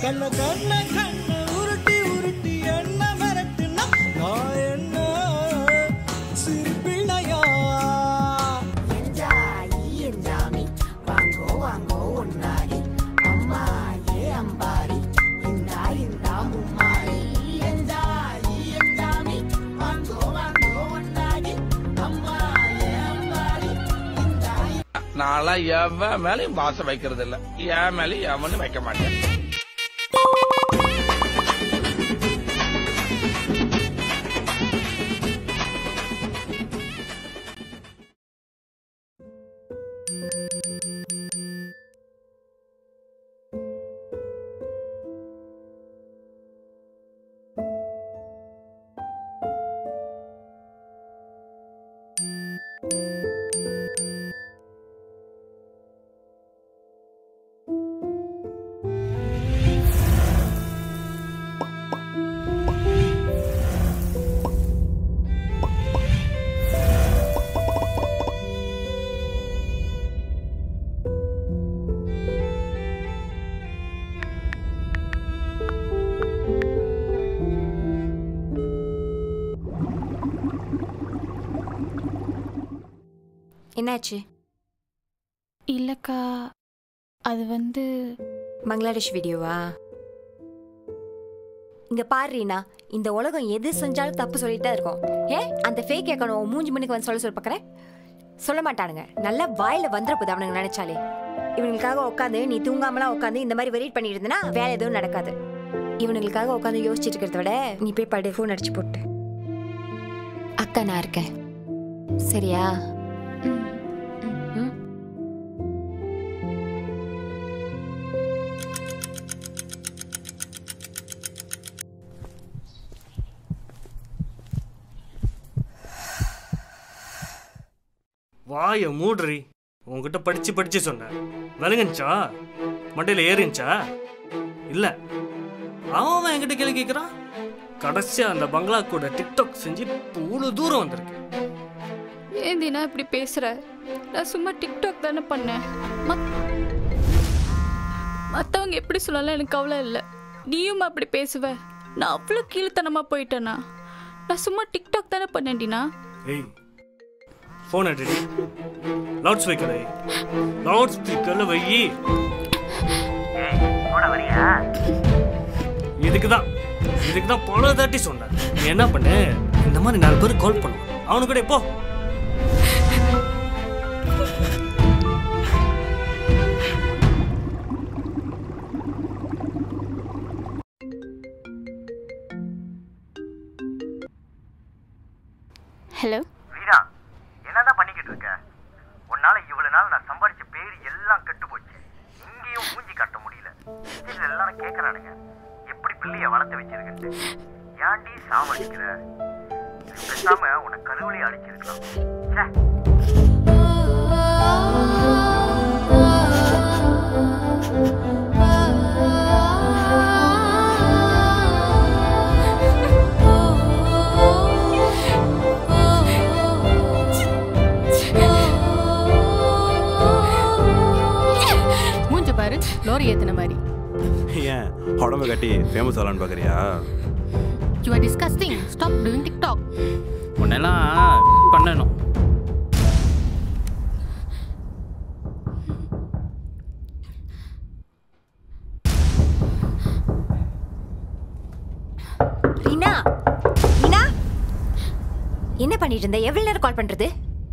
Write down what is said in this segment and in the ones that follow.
கண்ண கண்ண கண்ண உருட்டி உருட்டி என்ன மிரட்டுனா நான் என்ன சிறுபிள்ளையா நான்லாம் எவன் மேலயும் பாசம் வைக்கிறது இல்ல என் மேலயும் எவனும் வைக்க மாட்டேன் என்னாச்சு இல்லக்கா அது வந்து பங்களாதேஷ் வீடியோவா இங்க பாரு ரீனா இந்த உலகம் எது செஞ்சாலும் தப்பு சொல்லிட்டே இருக்கும் ஏன் அந்த ஃபேக் அக்கௌண்ட் மூஞ்சி மணிக்கு வந்து சொல்ல சொல்ல பார்க்குறேன் சொல்ல மாட்டானுங்க நல்லா வாயில வந்துட போகுது அவனுங்க நினைச்சாலே இவனுங்களுக்காக உட்காந்து நீ தூங்காமலாம் உட்காந்து இந்த மாதிரி வெயிட் பண்ணிட்டு இருந்தனா வேலை எதுவும் நடக்காது இவனுங்களுக்காக உட்காந்து யோசிச்சுட்டு இருக்கிறத விட நீ போய் படு ஃபோன் அடிச்சு போட்டு அக்கா நான் இருக்கேன் சரியா ம், ம் வாய மூடுறி உன்கிட்ட படிச்சு படிச்சு சொன்னேன் விளங்குச்சா மண்டையில ஏறிச்சா இல்ல அவன் அவன் என்கிட்ட கேள்வி கேட்குறான் கடைசியா அந்த பங்களா கூட டிக்டாக் செஞ்சு இப்போ இவ்வளோ தூரம் வந்திருக்கு ஏன் தினா இப்படி பேசுற நான் சும்மா டிக்டாக் தானே பண்ணேன் மத்- மத்தவங்க எப்படி சொல்லலாம் எனக்கு கவலை இல்லை நீயும் அப்படி பேசுவ நான் அவ்வளோ கீழ்த்தனமா போயிட்டேனா நான் சும்மா டிக்டாக் தானே பண்ணேன்டினா ஏய் ஃபோன் அடி லவுட் ஸ்பீக்கர் லவுட் ஸ்பீக்கர்ல வை இதுக்கு தான் இதுக்கு தான் பல தாட்டி சொன்னேன் நீ என்ன பண்ணு இந்த மாதிரி நாலு பேர் கால் பண்ணு அவனு கூட போ ஹலோ வீரா என்னதான் பண்ணிக்கிட்டு இருக்க உன்னால இவ்வளவு நாள் நான் சம்பாதிச்ச பேர் எல்லாம் கெட்டு போச்சு எங்கேயும் மூஞ்சி காட்ட முடியல இதுல எல்லாரும் கேக்குறானுங்க எப்படி பிள்ளைய வளர்த்து வச்சிருக்கேன்ட்டு ஏன்டி சாவடிக்கிற பேசாம உன்னை கருவிலே அடிச்சிருக்கலாம் ச்சே மூஞ்ச பாரு லோரி ஏத்துன மாதிரி ஏன் உடம்பு கட்டி ஃபேமஸ் ஆகலான்னு பார்க்குறியா you are disgusting stop doing TikTok உன்னெல்லாம் பண்ணணும் ரீனா ரீனா என்ன பண்ணிட்டு இருந்த எவ்வளவு நேரம் கால் பண்றது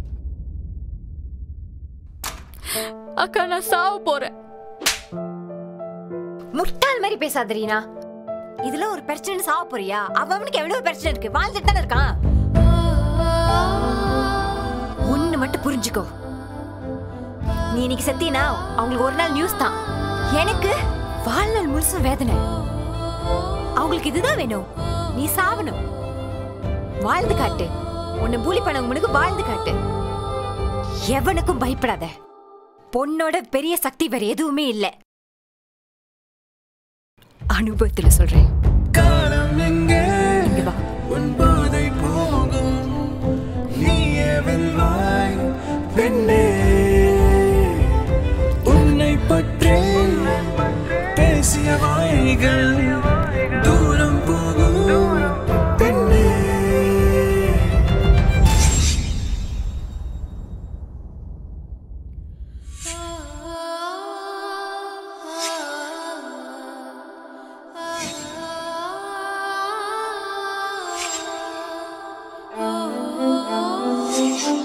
அக்கா நான் சாவ போறேன் முட்டாள் மாதிரி பேசாத ரீனா இதுல ஒரு பிரச்சனை சாவ போறியா அவ அவனுக்கு எவ்வளவு பிரச்சனை இருக்கு வாழ்ந்துட்டு தானே இருக்கான் ஒண்ணு மட்டும் புரிஞ்சுக்கோ நீ இன்னைக்கு செத்தினா அவங்களுக்கு ஒரு நாள் நியூஸ் தான் எனக்கு வாழ்நாள் முழுசும் வேதனை அவங்களுக்கு இதுதான் வேணும் நீ சாவணும் வாழ்ந்து காட்டு உன்னை பூலி பண்ணவங்களுக்கு வாழ்ந்து காட்டு எவனுக்கும் பயப்படாத பொண்ணோட பெரிய சக்தி வேற எதுவுமே இல்ல அனுபவத்துல சொல்றேன் காலம் எங்கே இங்க வா உன் போதை போகும் நீயே வெல்வாய் பெண்ணே உன்னை பற்றி பேசிய வாய் வாய்கள் தூரம் போகும் பெண்ணே Oh